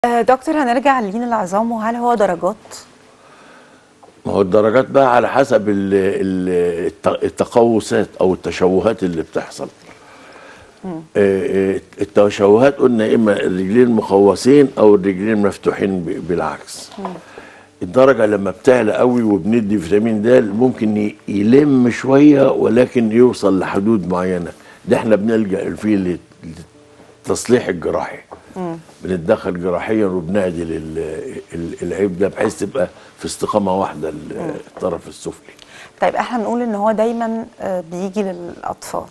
آه، دكتور هنرجع للين العظام وهل هو درجات؟ ما هو الدرجات بقى على حسب ال ال الت- التقوسات او التشوهات اللي بتحصل آه، آه، التشوهات قلنا اما الرجلين مقوسين او الرجلين مفتوحين ب- بالعكس الدرجة لما بتعلى قوي وبندي فيتامين د ممكن ي- يلم شوية ولكن يوصل لحدود معينة ده احنا بنلجأ فيه لل- للتصليح الجراحي بنتدخل جراحيا وبنعدل ال- ال- العيب ده بحيث تبقى في استقامة واحدة ال- الطرف السفلي طيب احنا بنقول ان هو دايما آه، بيجي للاطفال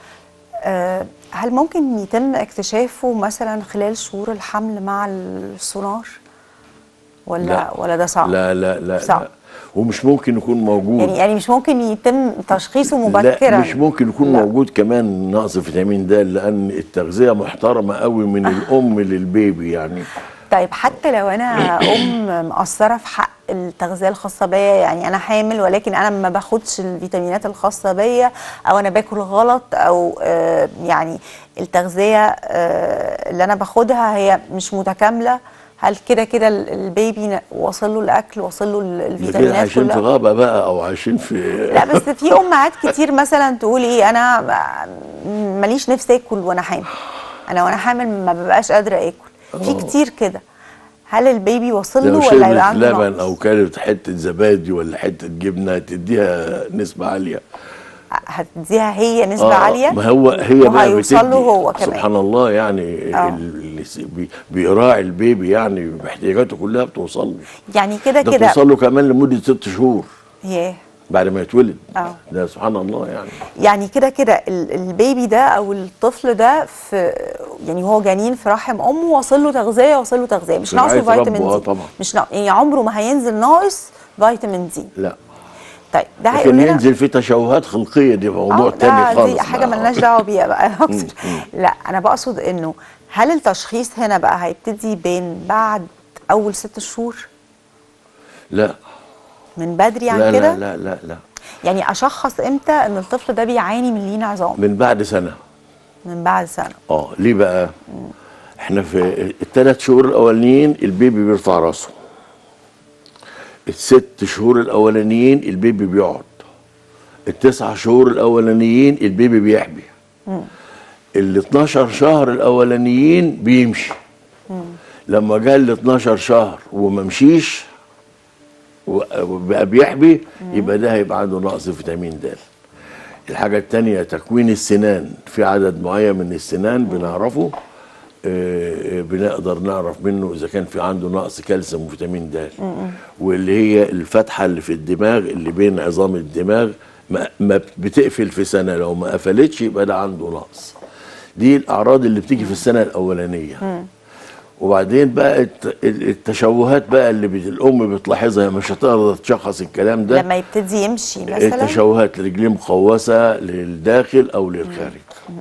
آه، هل ممكن يتم اكتشافه مثلا خلال شهور الحمل مع السونار ولا لا. ولا ده صعب لا لا لا, صعب. لا ومش ممكن يكون موجود يعني يعني مش ممكن يتم تشخيصه مبكرا لا مش ممكن يكون لا. موجود كمان نقص فيتامين د لان التغذيه محترمه قوي من الام للبيبي يعني طيب حتى لو انا ام مقصره في حق التغذيه الخاصه بيا يعني انا حامل ولكن انا ما باخدش الفيتامينات الخاصه بيا او انا باكل غلط او آه، يعني التغذيه آه، اللي انا باخدها هي مش متكامله هل كده كده ال- البيبي ن- واصل له الاكل واصل له ال- ده كده الفيتامينات عايشين في كلها غابه بقى او عايشين في لا بس في امهات كتير مثلا تقول ايه انا ماليش نفس اكل وانا حامل انا وانا حامل ما ببقاش قادره اكل في آه. كتير كده هل البيبي واصل له لو ولا شربت هيبقى عنده لبن نقص؟ او كانت حته زبادي ولا حته جبنه تديها نسبه عاليه هتديها هي نسبه آه، عاليه ما هو هي بقى وهيوصل له بتدي هو كمان سبحان الله يعني آه. اللي بي- بيراعي البيبي يعني باحتياجاته كلها بتوصل له يعني كده ده كده بتوصل له كمان لمده ست شهور ياه بعد ما يتولد آه. ده سبحان الله يعني يعني كده كده ال- البيبي ده او الطفل ده في يعني هو جنين في رحم امه واصل له تغذيه واصل له تغذيه مش في ناقصه رعاية فيتامين ربه، آه دي طبعا. مش ناقص يعني عمره ما هينزل ناقص فيتامين دي لا طيب ده هيقول لكن لنا ينزل في تشوهات خلقيه دي موضوع آه، تاني ده خالص دي حاجه بقى. ملناش دعوه بيها بقى يا دكتور لا انا بقصد انه هل التشخيص هنا بقى هيبتدي يبان بعد اول ست شهور لا من بدري عن لا كده لا لا لا لا يعني اشخص امتى ان الطفل ده بيعاني من لين عظام من بعد سنه من بعد سنه اه ليه بقى احنا في الثلاث شهور الاولانيين البيبي بيرفع راسه الست شهور الاولانيين البيبي بيقعد التسع شهور الاولانيين البيبي بيحبي ال 12 شهر الاولانيين بيمشي لما جه ال 12 شهر وما مشيش و- وبقى بيحبي يبقى ده هيبقى عنده نقص فيتامين د الحاجة التانية تكوين السنان في عدد معين من السنان بنعرفه آه، آه، بنقدر نعرف منه اذا كان في عنده نقص كالسيوم وفيتامين د واللي هي الفتحه اللي في الدماغ اللي بين عظام الدماغ ما, ما بتقفل في سنه لو ما قفلتش يبقى ده عنده نقص دي الاعراض اللي بتيجي في السنه الاولانيه وبعدين بقى الت- التشوهات بقى اللي بت- الام بتلاحظها هي مش هتقدر تشخص الكلام ده لما يبتدي يمشي مثلا التشوهات لرجليه مقوسه للداخل او للخارج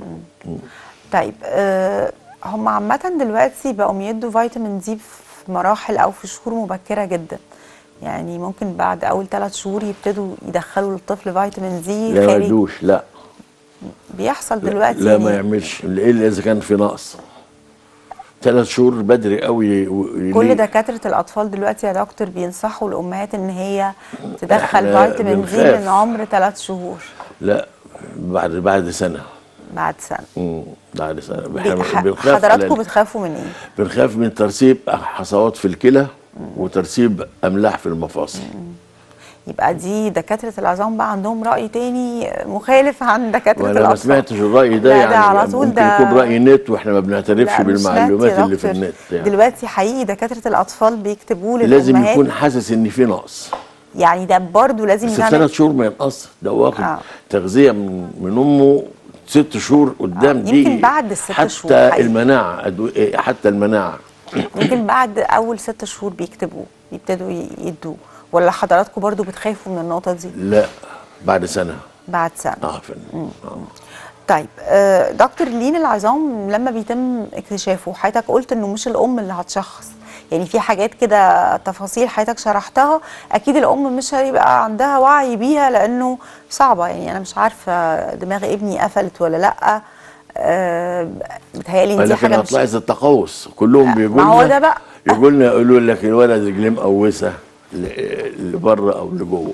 طيب آه هم عامة دلوقتي بقوا يدوا فيتامين دي في مراحل أو في شهور مبكرة جدا يعني ممكن بعد أول ثلاث شهور يبتدوا يدخلوا للطفل فيتامين دي لا ما خارج يدوش لا بيحصل دلوقتي لا ما يعني يعملش الا اذا كان في نقص ثلاث شهور بدري قوي و- كل ليه؟ دكاترة الأطفال دلوقتي يا دكتور بينصحوا الأمهات إن هي تدخل إحنا فيتامين دي بنخاف. من عمر ثلاث شهور لا بعد بعد سنه بعد سنة مم. بعد سنه بي- احنا ح- بنخاف حضراتكم على- بتخافوا من إيه؟ بنخاف من ترسيب حصوات في الكلى وترسيب املاح في المفاصل يبقى دي دكاترة العظام بقى عندهم رأي تاني مخالف عن دكاترة وانا الأطفال ما سمعتش الراي ده لا، ده يعني على طول ممكن ده- يكون راي نت واحنا ما بنعترفش لا، مش بالمعلومات نت يا اللي في دكتور. النت يعني. دلوقتي حقيقي دكاتره الاطفال بيكتبوا لازم للامهات يكون حاسس ان في نقص يعني ده برضه لازم بس في يتعمل ثلاث شهور ما ينقص ده واخد آه. تغذيه من من امه ست شهور قدام آه، دي يمكن بعد الست حتى شهور حقيقي. المناعه أدو... إيه، حتى المناعه يمكن بعد اول ست شهور بيكتبوه يبتدوا ي- يدوه ولا حضراتكم برضه بتخافوا من النقطه دي لا بعد سنه بعد سنه اه فن. آه. طيب آه، دكتور لين العظام لما بيتم اكتشافه حضرتك قلت انه مش الام اللي هتشخص يعني في حاجات كده تفاصيل حضرتك شرحتها اكيد الام مش هيبقى عندها وعي بيها لانه صعبه يعني انا مش عارفه دماغ ابني قفلت ولا لا آه، بتهيألي ان دي لكن حاجه مش هتلاحظ التقوس كلهم بيقولوا ما هو ده بقى يقول لنا يقولوا لك الولد رجليه مقوسه ل- لبره او لجوه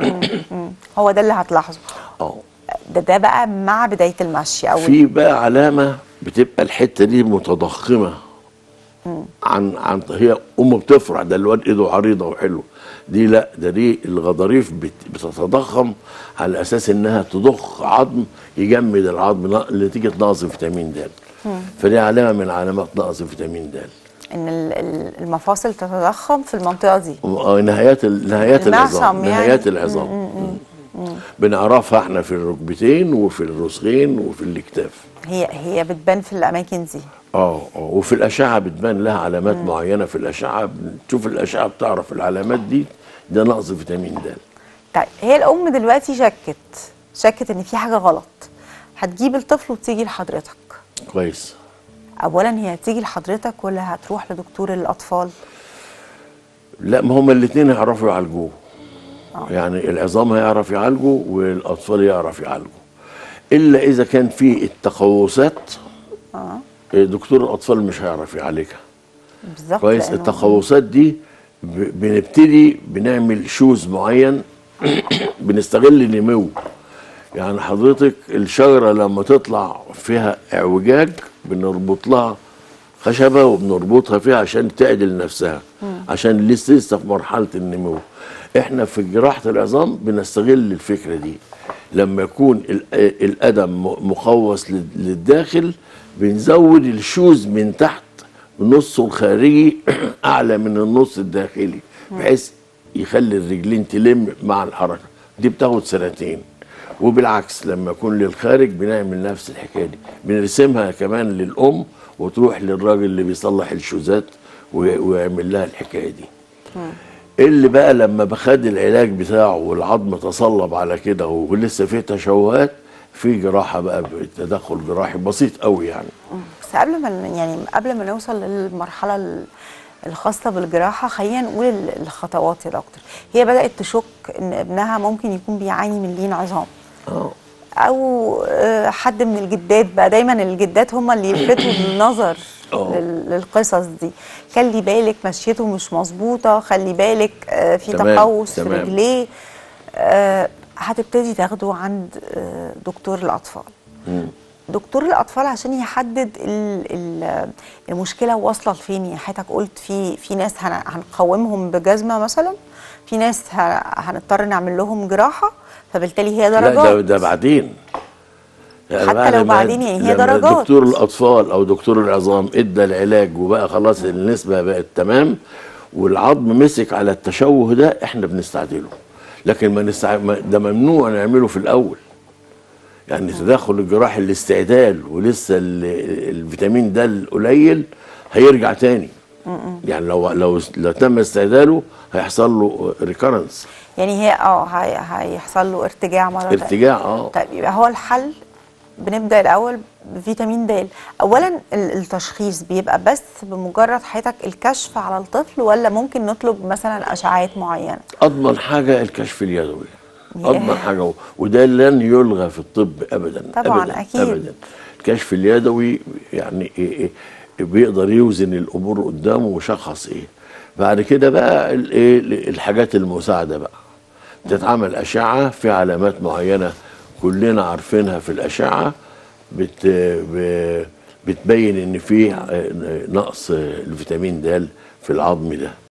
هو ده اللي هتلاحظه اه ده ده بقى مع بدايه المشي او في بقى علامه بتبقى الحته دي متضخمه عن عن هي ام بتفرح ده الواد ايده عريضه وحلو دي لا ده دي الغضاريف بت- بتتضخم على اساس انها تضخ عظم يجمد العظم نا- نتيجه نقص فيتامين د فدي علامه من علامات نقص فيتامين د ان ال- ال- المفاصل تتضخم في المنطقه دي آه، نهايات ال- نهايات المعصم العظام يعني. نهايات العظام مم. بنعرفها احنا في الركبتين وفي الرسغين وفي الاكتاف هي هي بتبان في الاماكن دي اه اه وفي الاشعه بتبان لها علامات معينه في الاشعه بتشوف الاشعه بتعرف العلامات دي ده نقص فيتامين د طيب هي الام دلوقتي شكت شكت ان في حاجه غلط هتجيب الطفل وتيجي لحضرتك كويس اولا هي هتيجي لحضرتك ولا هتروح لدكتور الاطفال لا ما هما الاثنين يعرفوا يعالجوه يعني العظام هيعرف يعالجه والاطفال يعرف يعالجه الا اذا كان في التقوسات اه دكتور الاطفال مش هيعرف يعالجها بالظبط كويس لأنه- التقوسات دي ب- بنبتدي بنعمل شوز معين بنستغل النمو يعني حضرتك الشجره لما تطلع فيها اعوجاج بنربط لها خشبه وبنربطها فيها عشان تعدل نفسها عشان لسه لسه في مرحله النمو احنا في جراحه العظام بنستغل الفكره دي لما يكون ال- القدم م- مقوس لل- للداخل بنزود الشوز من تحت نصه الخارجي اعلى من النص الداخلي بحيث يخلي الرجلين تلم مع الحركه دي بتاخد سنتين وبالعكس لما يكون للخارج بنعمل نفس الحكايه دي بنرسمها كمان للام وتروح للراجل اللي بيصلح الشوزات وي- ويعمل لها الحكايه دي اللي بقى لما بخد العلاج بتاعه والعظم تصلب على كده ولسه فيه تشوهات في جراحه بقى تدخل جراحي بسيط قوي يعني بس قبل ما ن- يعني قبل ما نوصل للمرحله ال- الخاصه بالجراحه خلينا نقول ال- الخطوات يا دكتور هي بدات تشك ان ابنها ممكن يكون بيعاني من لين عظام اه او آه، حد من الجدات بقى دايما الجدات هم اللي يلفتوا النظر آه. لل- للقصص دي خلي بالك مشيته مش مظبوطه خلي بالك آه، في تمام، تقوس في تمام. رجليه آه، هتبتدي تاخده عند آه، دكتور الاطفال دكتور الاطفال عشان يحدد ال- ال- المشكله واصله لفين يعني حضرتك قلت في في ناس هن- هنقومهم بجزمه مثلا في ناس ه- هنضطر نعمل لهم جراحه فبالتالي هي لا درجات ده ده بعدين يعني حتى بعد لو ما- بعدين يعني هي لما درجات. دكتور الاطفال او دكتور العظام ادى العلاج وبقى خلاص النسبه بقت تمام والعظم مسك على التشوه ده احنا بنستعدله لكن ما نستع... ما- ده ممنوع نعمله في الاول يعني تدخل الجراحي الاستعدال ولسه ال- الفيتامين ده القليل هيرجع تاني يعني لو لو لو تم استعداله هيحصل له ريكارنس يعني هي اه هي- هيحصل له ارتجاع مره تانية. ارتجاع اه طيب يبقى هو الحل بنبدا الاول بفيتامين د اولا ال- التشخيص بيبقى بس بمجرد حضرتك الكشف على الطفل ولا ممكن نطلب مثلا اشعاعات معينه اضمن حاجه الكشف اليدوي ياه. اضمن حاجه و- وده لن يلغى في الطب ابدا طبعاً، أبداً أكيد. ابدا الكشف اليدوي يعني إيه إيه بيقدر يوزن الامور قدامه ويشخص ايه بعد كده بقى الايه الحاجات المساعده بقى بتتعمل اشعه في علامات معينه كلنا عارفينها في الاشعه بت ب- بتبين ان في نقص الفيتامين د في العظم ده